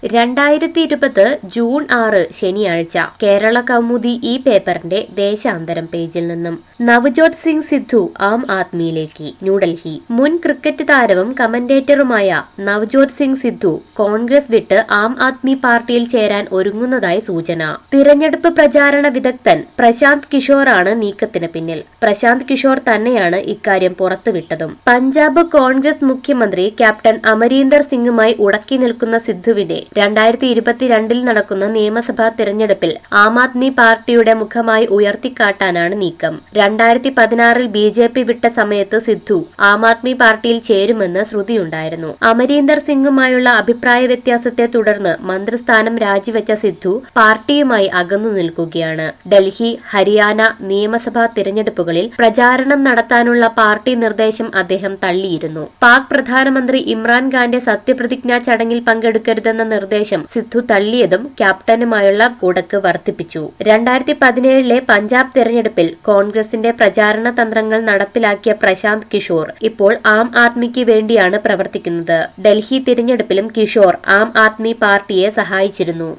രണ്ടായിരത്തി ഇരുപത് ജൂൺ ആറ് ശനിയാഴ്ച കേരള കൗമുദി ഈ പേപ്പറിന്റെ ദേശാന്തരം പേജിൽ നിന്നും നവജോത് സിംഗ് സിദ്ധു ആം ആദ്മിയിലേക്ക് ന്യൂഡൽഹി മുൻ ക്രിക്കറ്റ് താരവും കമന്റേറ്ററുമായ നവജോത് സിംഗ് സിദ്ധു കോൺഗ്രസ് വിട്ട് ആം ആദ്മി പാർട്ടിയിൽ ചേരാൻ ഒരുങ്ങുന്നതായി സൂചന തിരഞ്ഞെടുപ്പ് പ്രചാരണ വിദഗ്ധൻ പ്രശാന്ത് കിഷോറാണ് നീക്കത്തിന് പിന്നിൽ പ്രശാന്ത് കിഷോർ തന്നെയാണ് ഇക്കാര്യം പുറത്തുവിട്ടതും പഞ്ചാബ് കോൺഗ്രസ് മുഖ്യമന്ത്രി ക്യാപ്റ്റൻ അമരീന്ദർ സിംഗുമായി ഉടക്കി നിൽക്കുന്ന സിദ്ധുവിനെ രണ്ടായിരത്തി ഇരുപത്തിരണ്ടിൽ നടക്കുന്ന നിയമസഭാ തിരഞ്ഞെടുപ്പിൽ ആം ആദ്മി പാർട്ടിയുടെ മുഖമായി ഉയർത്തിക്കാട്ടാനാണ് നീക്കം രണ്ടായിരത്തി പതിനാറിൽ ബി ജെ പി വിട്ട സമയത്ത് സിദ്ധു ആം ആദ്മി പാർട്ടിയിൽ ചേരുമെന്ന് ശ്രുതിയുണ്ടായിരുന്നു അമരീന്ദർ സിംഗുമായുള്ള അഭിപ്രായ വ്യത്യാസത്തെ തുടർന്ന് മന്ത്രിസ്ഥാനം രാജിവെച്ച സിദ്ധു പാർട്ടിയുമായി അകന്നു നിൽക്കുകയാണ് ഡൽഹി ഹരിയാന നിയമസഭാ തിരഞ്ഞെടുപ്പുകളിൽ പ്രചാരണം നടത്താനുള്ള പാർട്ടി നിർദ്ദേശം അദ്ദേഹം തള്ളിയിരുന്നു പാക് പ്രധാനമന്ത്രി ഇമ്രാൻഖാന്റെ സത്യപ്രതിജ്ഞാ ചടങ്ങിൽ പങ്കെടുക്കരുതെന്ന നിർദ്ദേശം സിദ്ധു തള്ളിയതും ക്യാപ്റ്റനുമായുള്ള ഉടക്ക് വർദ്ധിപ്പിച്ചു രണ്ടായിരത്തി പതിനേഴിലെ പഞ്ചാബ് തെരഞ്ഞെടുപ്പിൽ കോൺഗ്രസിന്റെ പ്രചാരണ തന്ത്രങ്ങൾ നടപ്പിലാക്കിയ പ്രശാന്ത് കിഷോർ ഇപ്പോൾ ആം ആദ്മിക്ക് വേണ്ടിയാണ് പ്രവർത്തിക്കുന്നത് ഡൽഹി തിരഞ്ഞെടുപ്പിലും കിഷോർ ആം ആദ്മി പാർട്ടിയെ സഹായിച്ചിരുന്നു